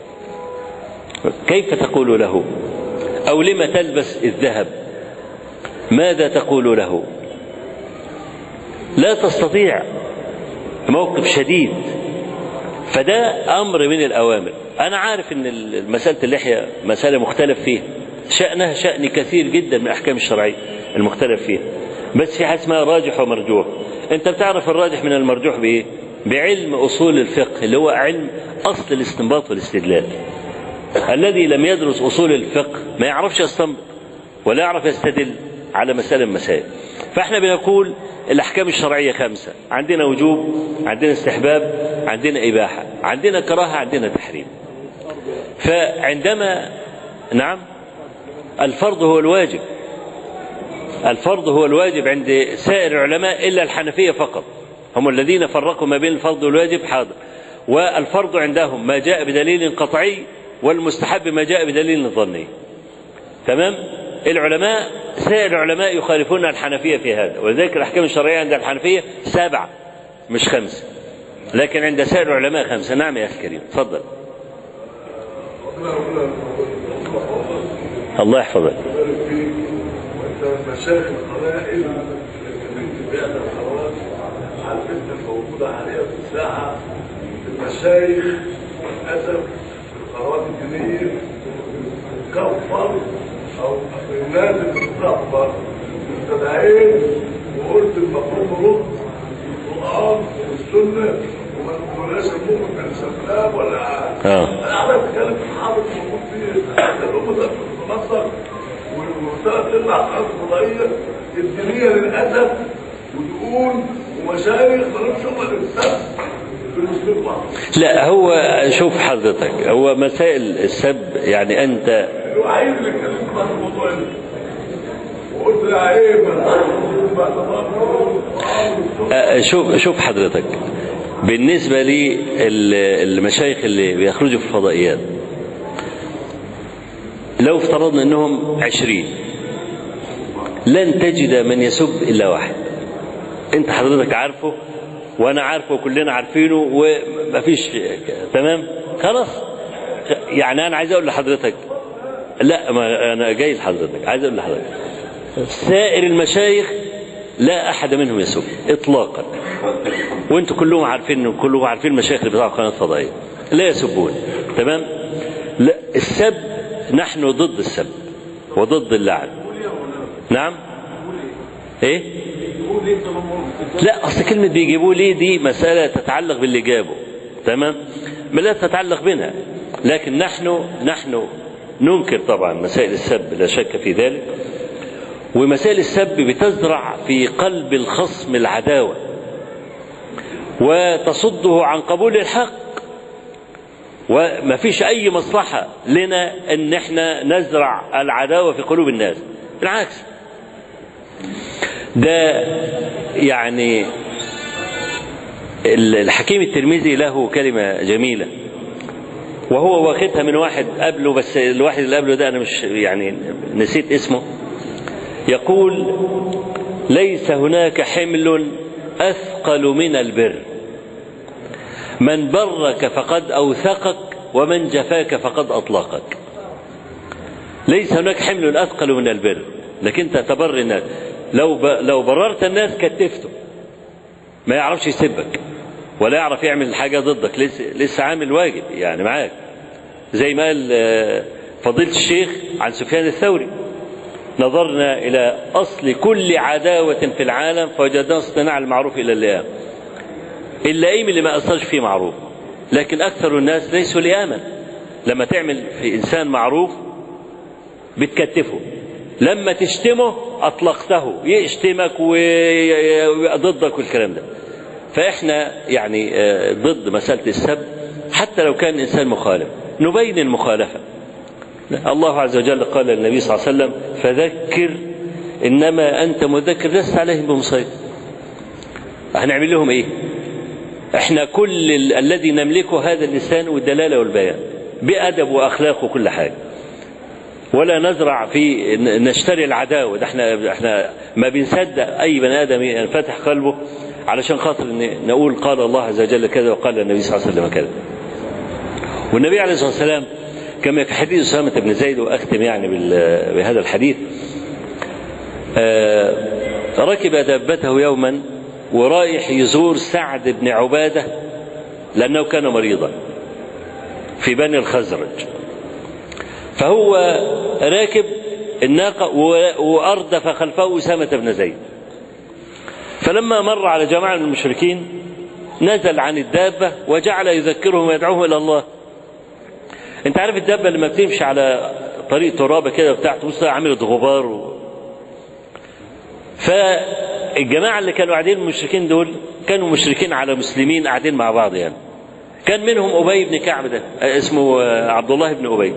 A: كيف تقول له أو لم تلبس الذهب ماذا تقول له لا تستطيع موقف شديد فده أمر من الأوامر أنا عارف أن مسألة اللحية مسألة مختلف فيها شأنها شأن كثير جدا من الأحكام الشرعية المختلف فيها بس في حاجة اسمها راجح ومرجوح أنت بتعرف الراجح من المرجوح بإيه؟ بعلم أصول الفقه اللي هو علم أصل الاستنباط والاستدلال الذي لم يدرس أصول الفقه ما يعرفش يستنبط ولا يعرف يستدل على مسألة من المسائل فاحنا بنقول الأحكام الشرعية خمسة عندنا وجوب عندنا استحباب عندنا إباحة عندنا كراهة عندنا تحريم فعندما نعم الفرض هو الواجب الفرض هو الواجب عند سائر العلماء إلا الحنفية فقط هم الذين فرقوا ما بين الفرض والواجب حاضر والفرض عندهم ما جاء بدليل قطعي والمستحب ما جاء بدليل ظني تمام العلماء سائر العلماء يخالفون الحنفية في هذا ولذلك الأحكام الشرعية عند الحنفية سبعة مش خمسة لكن عند سائر العلماء خمسة نعم يا أخي الكريم تفضل الله يحفظك
C: مشايخ القبائل اللي اتكلمت بها الحوادث على الفتنه الموجوده حاليا في الساحه المشايخ للاسف في القرارات الدينيه كفر او الناس اللي بتكفر مبتدعين وقلت المفروض نرد القران والسنه وما نقولهاش المؤمن كان سفلاب ولا
A: آه.
C: انا عمال اتكلم في الحاضر موجود فيه الامه ده في مصر وثلاث ارباع القنوات الفضائيه الدينيه للاسف ودقون ومشايخ مالهمش شغل الاسلام في المسلمين بعض
A: لا هو شوف حضرتك هو مسائل السب يعني أنت
C: الوحيد اللي اتكلمت عن الموضوع ده وقلت لا عيب ما
A: آه، شوف شوف حضرتك بالنسبة للمشايخ اللي بيخرجوا في الفضائيات لو افترضنا انهم عشرين لن تجد من يسب الا واحد انت حضرتك عارفه وانا عارفه وكلنا عارفينه ومفيش تمام خلاص يعني انا عايز اقول لحضرتك لا ما انا جاي لحضرتك عايز اقول لحضرتك سائر المشايخ لا احد منهم يسب اطلاقا وانتم كلهم عارفين كلهم عارفين المشايخ اللي بتاع قناه فضائيه لا يسبون تمام لا السب نحن ضد السب وضد اللعن نعم ايه لا اصل كلمه بيجيبوه ليه دي مساله تتعلق باللي جابه تمام ما لا تتعلق بنا لكن نحن نحن ننكر طبعا مسائل السب لا شك في ذلك ومسائل السب بتزرع في قلب الخصم العداوه وتصده عن قبول الحق وما فيش اي مصلحه لنا ان احنا نزرع العداوه في قلوب الناس بالعكس ده يعني الحكيم الترمذي له كلمه جميله وهو واخدها من واحد قبله بس الواحد اللي قبله ده انا مش يعني نسيت اسمه يقول ليس هناك حمل اثقل من البر من برك فقد اوثقك ومن جفاك فقد اطلقك ليس هناك حمل اثقل من البر لكن انت تبر الناس لو ب... لو بررت الناس كتفته ما يعرفش يسبك ولا يعرف يعمل حاجه ضدك لسه لسه عامل واجب يعني معاك زي ما قال آه، فضيله الشيخ عن سفيان الثوري نظرنا الى اصل كل عداوه في العالم فوجدنا اصطناع المعروف الى اللئام اللئيم اللي ما اثرش فيه معروف لكن اكثر الناس ليسوا لئاما لما تعمل في انسان معروف بتكتفه لما تشتمه اطلقته يشتمك وضدك والكلام ده فاحنا يعني آه، ضد مساله السب حتى لو كان الانسان مخالف نبين المخالفه الله عز وجل قال للنبي صلى الله عليه وسلم فذكر انما انت مذكر لست عليهم بمسيطر هنعمل لهم ايه احنا كل ال- الذي نملكه هذا اللسان والدلالة والبيان بأدب وأخلاق وكل حاجة ولا نزرع في ن- نشتري العداوة ده احنا احنا ما بنصدق أي بني آدم ينفتح قلبه علشان خاطر ن- نقول قال الله عز وجل كذا وقال النبي صلى الله عليه وسلم كذا والنبي عليه الصلاة والسلام كما في حديث أسامة بن زيد وأختم يعني بال- بهذا الحديث آه، ركب دابته يوما ورايح يزور سعد بن عبادة لأنه كان مريضا في بني الخزرج فهو راكب الناقة و- وأردف خلفه أسامة بن زيد فلما مر على جماعة من المشركين نزل عن الدابة وجعل يذكرهم ويدعوهم إلى الله انت عارف الدابة لما بتمشي على طريق ترابة كده بتاع تبص عملت غبار و... فالجماعة اللي كانوا قاعدين المشركين دول كانوا مشركين على مسلمين قاعدين مع بعض يعني كان منهم أبي بن كعب ده اسمه آه، عبد الله بن أبي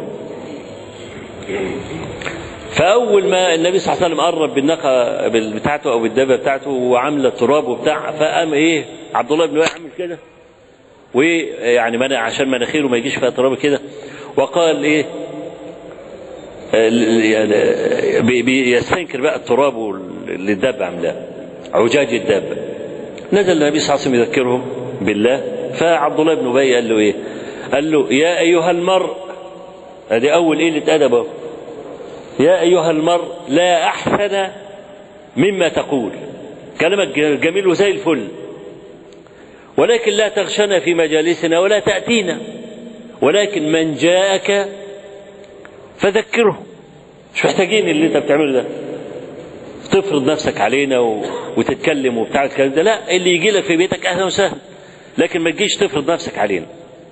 A: فأول ما النبي صلى الله عليه وسلم قرب بالناقة بال- بتاعته أو بالدابة بتاعته وعاملة تراب وبتاع فقام إيه عبد الله بن أبي عامل كده ويعني منع عشان مناخيره ما يجيش فيها تراب كده وقال ايه آه، يعني بي- بيستنكر بقى التراب اللي الدابة عاملاه عجاج الدابة نزل النبي صلى الله عليه وسلم يذكرهم بالله فعبد الله بن ابي قال له ايه قال له يا ايها المرء ادي اول قله ادب اهو يا ايها المرء لا احسن مما تقول كلامك جميل وزي الفل ولكن لا تغشنا في مجالسنا ولا تأتينا ولكن من جاءك فذكره مش محتاجين اللي انت بتعمله ده تفرض نفسك علينا و... وتتكلم وبتاع الكلام ده لا اللي يجي لك في بيتك اهلا وسهلا لكن ما تجيش تفرض نفسك علينا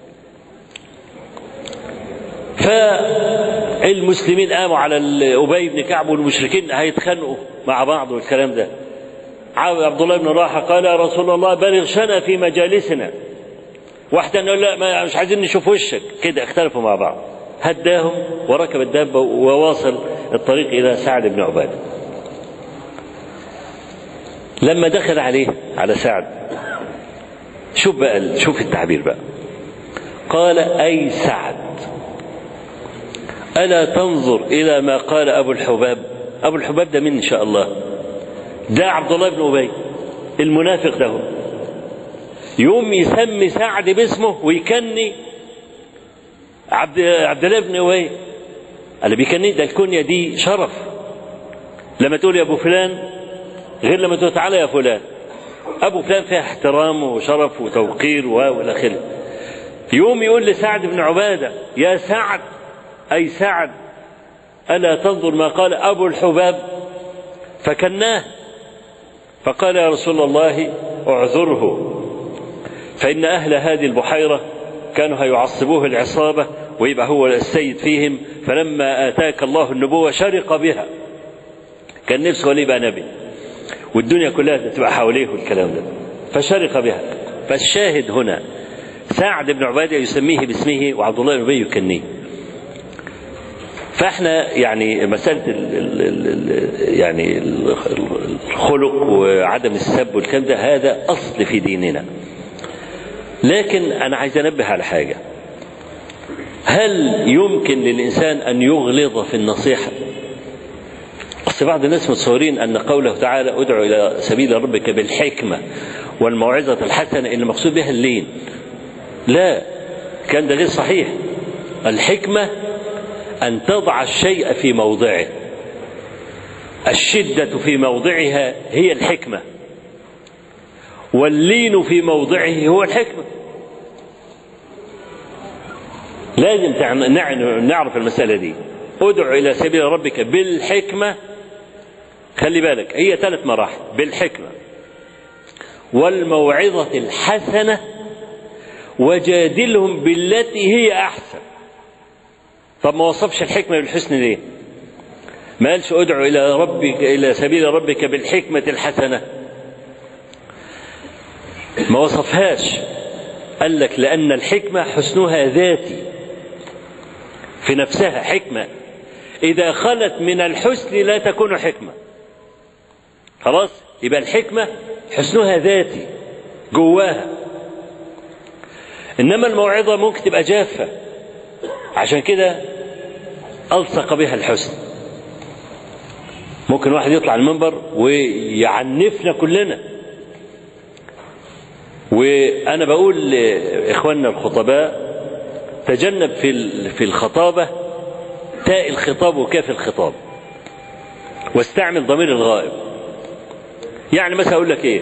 A: فالمسلمين قاموا على ال- ابي بن كعب والمشركين هيتخانقوا مع بعض والكلام ده عبد الله بن راحه قال يا رسول الله بلغ شنا في مجالسنا واحدة قال لا ما مش عايزين نشوف وشك كده اختلفوا مع بعض هداهم وركب الدابة وواصل الطريق إلى سعد بن عبادة لما دخل عليه على سعد شوف بقى شوف التعبير بقى قال أي سعد ألا تنظر إلى ما قال أبو الحباب أبو الحباب ده من إن شاء الله ده عبد الله بن أبي المنافق ده هو. يقوم يسمي سعد باسمه ويكني عبد عبد الله بن أبي اللي بيكني ده الكنية دي شرف لما تقول يا أبو فلان غير لما تقول تعالى يا فلان أبو فلان فيها احترام وشرف وتوقير وإلى آخره يوم يقول لسعد بن عبادة يا سعد أي سعد ألا تنظر ما قال أبو الحباب فكناه فقال يا رسول الله اعذره فإن أهل هذه البحيرة كانوا هيعصبوه العصابة ويبقى هو السيد فيهم فلما آتاك الله النبوة شرق بها كان نفسه وليه يبقى نبي والدنيا كلها تبقى حواليه والكلام ده فشرق بها فالشاهد هنا سعد بن عبادة يسميه باسمه وعبد الله بن أبي يكنيه فاحنا يعني مسألة ال ال ال يعني الخلق وعدم السب والكلام ده هذا أصل في ديننا لكن أنا عايز أنبه على حاجة هل يمكن للإنسان أن يغلظ في النصيحة أصل بعض الناس متصورين أن قوله تعالى ادعو إلى سبيل ربك بالحكمة والموعظة الحسنة إن المقصود بها اللين لا كان ده غير صحيح الحكمة أن تضع الشيء في موضعه الشدة في موضعها هي الحكمة واللين في موضعه هو الحكمة لازم نعرف المسألة دي ادع إلى سبيل ربك بالحكمة خلي بالك هي ثلاث مراحل بالحكمة والموعظة الحسنة وجادلهم بالتي هي أحسن طب ما وصفش الحكمة بالحسن ليه ما قالش ادعو إلى ربك إلى سبيل ربك بالحكمة الحسنة ما وصفهاش قال لك لأن الحكمة حسنها ذاتي في نفسها حكمة إذا خلت من الحسن لا تكون حكمة خلاص يبقى الحكمة حسنها ذاتي جواها إنما الموعظة ممكن تبقى جافة عشان كده ألصق بها الحسن ممكن واحد يطلع المنبر ويعنفنا كلنا وأنا بقول لإخواننا الخطباء تجنب في في الخطابة تاء الخطاب وكاف الخطاب واستعمل ضمير الغائب يعني مثلا أقول لك إيه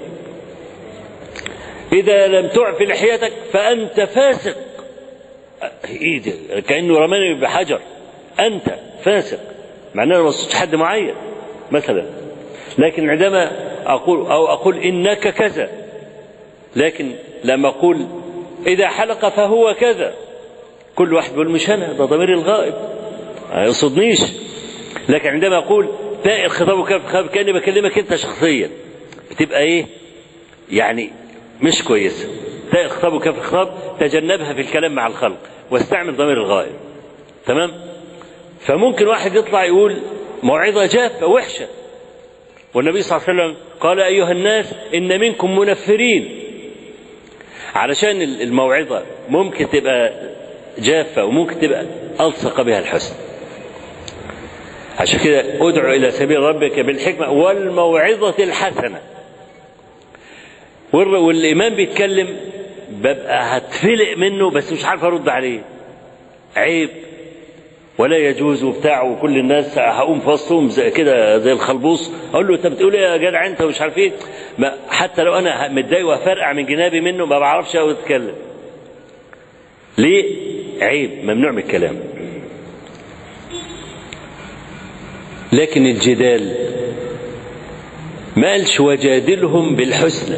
A: إذا لم تعف لحيتك فأنت فاسق إيه ده كأنه رماني بحجر أنت فاسق معناه ما وصلتش حد معين مثلا لكن عندما أقول أو أقول إنك كذا لكن لما أقول إذا حلق فهو كذا كل واحد بيقول مش أنا ده ضمير الغائب ما يقصدنيش لكن عندما أقول تاء الخطاب وكاف الخطاب كأني بكلمك أنت شخصيا بتبقى إيه يعني مش كويسة تاء الخطاب وكاف الخطاب تجنبها في الكلام مع الخلق واستعمل ضمير الغائب تمام فممكن واحد يطلع يقول موعظة جافة وحشة والنبي صلى الله عليه وسلم قال أيها الناس إن منكم منفرين علشان الموعظة ممكن تبقى جافة وممكن تبقى ألصق بها الحسن عشان كده ادعو إلى سبيل ربك بالحكمة والموعظة الحسنة والإمام بيتكلم ببقى هتفلق منه بس مش عارف أرد عليه عيب ولا يجوز وبتاع وكل الناس هقوم في وسطهم زي كده زي الخلبوص اقول له انت بتقول ايه يا جدع انت ومش عارف ايه ما حتى لو انا متضايق وفرقع من جنابي منه ما بعرفش او اتكلم ليه عيب ممنوع من الكلام لكن الجدال ما قالش وجادلهم بالحسنى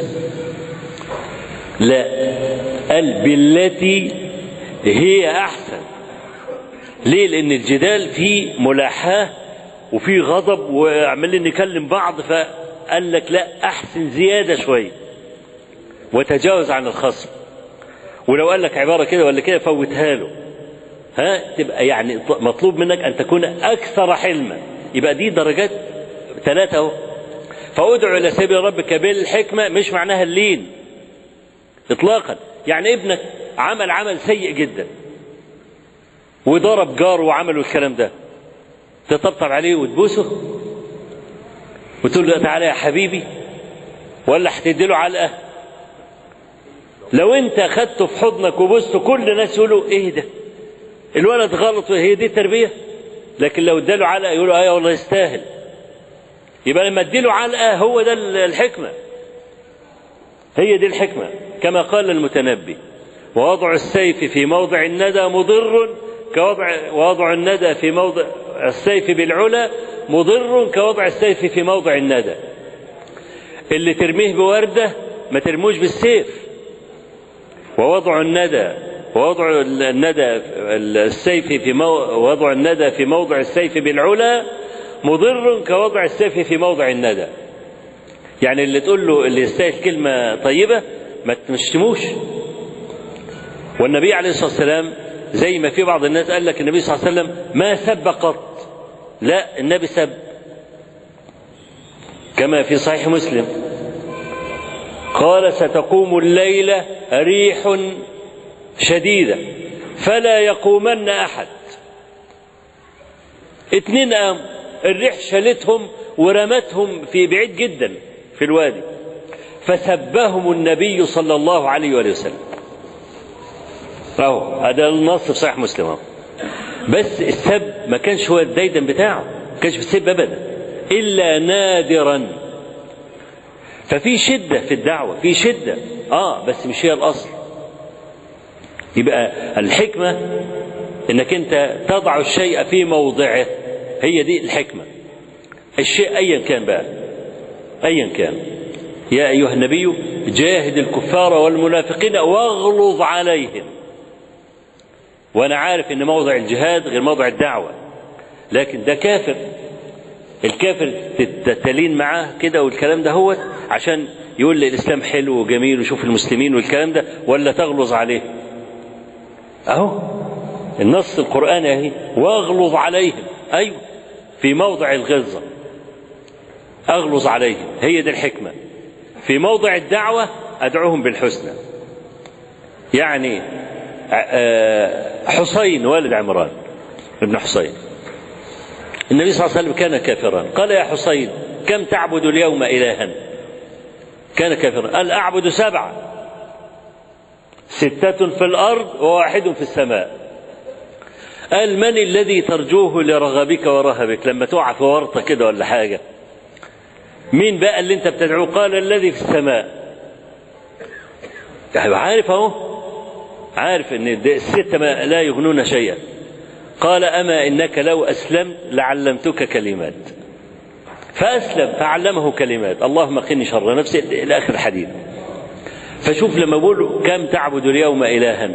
A: لا قال بالتي هي احسن ليه لان الجدال فيه ملاحاه وفيه غضب وعمالين نكلم بعض فقال لك لا احسن زياده شويه وتجاوز عن الخصم ولو قال لك عباره كده ولا كده فوتها له ها تبقى يعني مطلوب منك ان تكون اكثر حلما يبقى دي درجات ثلاثه اهو فادعو الى سبيل ربك بالحكمه مش معناها اللين اطلاقا يعني ابنك عمل عمل سيء جدا وضرب جاره وعملوا الكلام ده تطبطب عليه وتبوسه وتقول له تعالى يا حبيبي ولا هتدي له علقه لو انت خدته في حضنك وبوسته كل الناس يقولوا ايه ده الولد غلط وهي دي التربيه لكن لو اداله علقه يقولوا ايه والله يستاهل يبقى لما اديله علقه هو ده الحكمه هي دي الحكمه كما قال المتنبي ووضع السيف في موضع الندى مضر كوضع وضع الندى في موضع السيف بالعلا مضر كوضع السيف في موضع الندى اللي ترميه بوردة ما ترموش بالسيف ووضع الندى ووضع الندى السيف في مو... وضع الندى في موضع السيف بالعلا مضر كوضع السيف في موضع الندى يعني اللي تقول له اللي يستاهل كلمة طيبة ما تشتموش والنبي عليه الصلاة والسلام زي ما في بعض الناس قال لك النبي صلى الله عليه وسلم ما سب قط لا النبي سب كما في صحيح مسلم قال ستقوم الليلة ريح شديدة فلا يقومن أحد اتنين قام الريح شالتهم ورمتهم في بعيد جدا في الوادي فسبهم النبي صلى الله عليه وآله وسلم اهو هذا النص في صحيح مسلم اهو بس السب ما كانش هو الديدن بتاعه ما كانش بيسب ابدا الا نادرا ففي شده في الدعوه في شده اه بس مش هي الاصل يبقى الحكمه انك انت تضع الشيء في موضعه هي دي الحكمه الشيء ايا كان بقى ايا كان يا ايها النبي جاهد الكفار والمنافقين واغلظ عليهم وانا عارف ان موضع الجهاد غير موضع الدعوه لكن ده كافر الكافر تلين معاه كده والكلام ده هو عشان يقول لي الاسلام حلو وجميل وشوف المسلمين والكلام ده ولا تغلظ عليه اهو النص القراني اهي واغلظ عليهم ايوه في موضع الغلظه اغلظ عليهم هي دي الحكمه في موضع الدعوه أدعوهم بالحسنى يعني حسين والد عمران ابن حسين النبي صلى الله عليه وسلم كان كافرا قال يا حسين كم تعبد اليوم إلها كان كافرا قال أعبد سبعة ستة في الأرض وواحد في السماء قال من الذي ترجوه لرغبك ورهبك لما تقع في ورطة كده ولا حاجة مين بقى اللي انت بتدعوه قال الذي في السماء يعني عارف اهو عارف ان الستة ما لا يغنون شيئا قال أما إنك لو أسلمت لعلمتك كلمات فأسلم فعلمه كلمات اللهم قني شر نفسي إلى آخر الحديث فشوف لما بقول كم تعبد اليوم إلها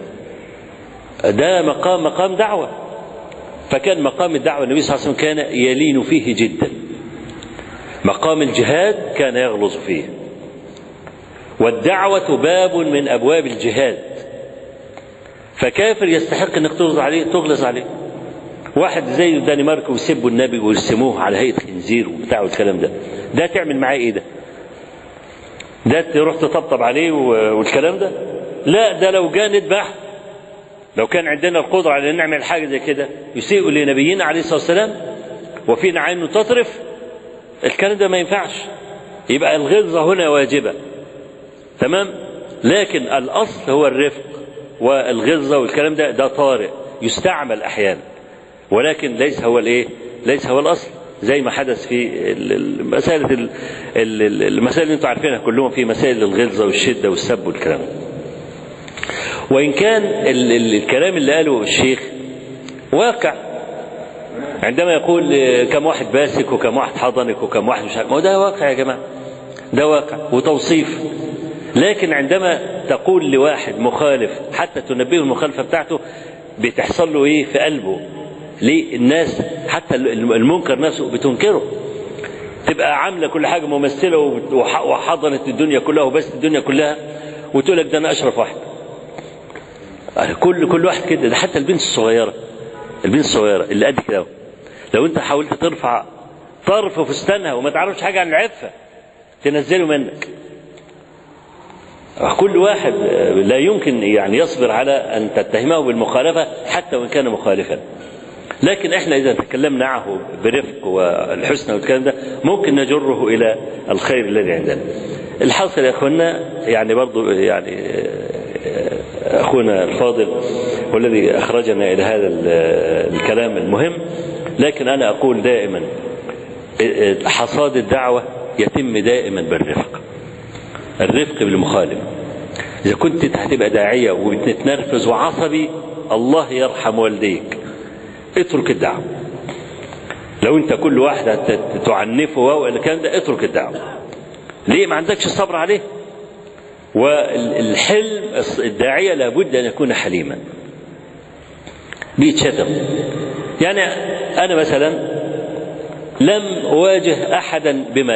A: ده مقام مقام دعوة فكان مقام الدعوة النبي صلى الله عليه وسلم كان يلين فيه جدا مقام الجهاد كان يغلظ فيه والدعوة باب من أبواب الجهاد فكافر يستحق انك تغلظ عليه تغلظ عليه واحد زي الدنمارك ويسبوا النبي ويرسموه على هيئه خنزير وبتاع والكلام ده ده تعمل معاه ايه ده؟ ده تروح تطبطب عليه والكلام ده؟ لا ده لو جاء نذبح لو كان عندنا القدره على ان نعمل حاجه زي كده يسيء لنبينا عليه الصلاه والسلام وفينا عينه تطرف الكلام ده ما ينفعش يبقى الغلظه هنا واجبه تمام؟ لكن الاصل هو الرفق والغلظه والكلام ده ده طارئ يستعمل احيانا ولكن ليس هو الايه؟ ليس هو الاصل زي ما حدث في مسألة المسائل اللي انتم عارفينها كلهم في مسائل الغلظة والشدة والسب والكلام وإن كان الكلام اللي قاله الشيخ واقع عندما يقول كم واحد باسك وكم واحد حضنك وكم واحد مش عارف ما هو ده واقع يا جماعة ده واقع وتوصيف لكن عندما تقول لواحد مخالف حتى تنبهه المخالفة بتاعته بتحصل له ايه في قلبه ليه الناس حتى المنكر نفسه بتنكره تبقى عاملة كل حاجة ممثلة وحضنت الدنيا كلها وبس الدنيا كلها وتقول لك ده أنا أشرف واحد كل كل واحد كده ده حتى البنت الصغيرة البنت الصغيرة اللي قد كده لو أنت حاولت ترفع طرف فستانها وما تعرفش حاجة عن العفة تنزله منك كل واحد لا يمكن يعني يصبر على أن تتهمه بالمخالفة حتى وإن كان مخالفا لكن احنا اذا تكلمنا معه برفق والحسنى والكلام ده ممكن نجره الى الخير الذي عندنا. الحاصل يا اخوانا يعني برضو يعني اخونا الفاضل هو الذي اخرجنا الى هذا الكلام المهم لكن انا اقول دائما حصاد الدعوه يتم دائما بالرفق. الرفق بالمخالف. اذا كنت هتبقى داعيه وبتتنرفز وعصبي الله يرحم والديك. اترك الدعوة لو انت كل واحد تعنفه والكلام ده اترك الدعوة ليه ما عندكش الصبر عليه والحلم الداعية لابد أن يكون حليما بيتشتم يعني أنا مثلا لم أواجه أحدا بما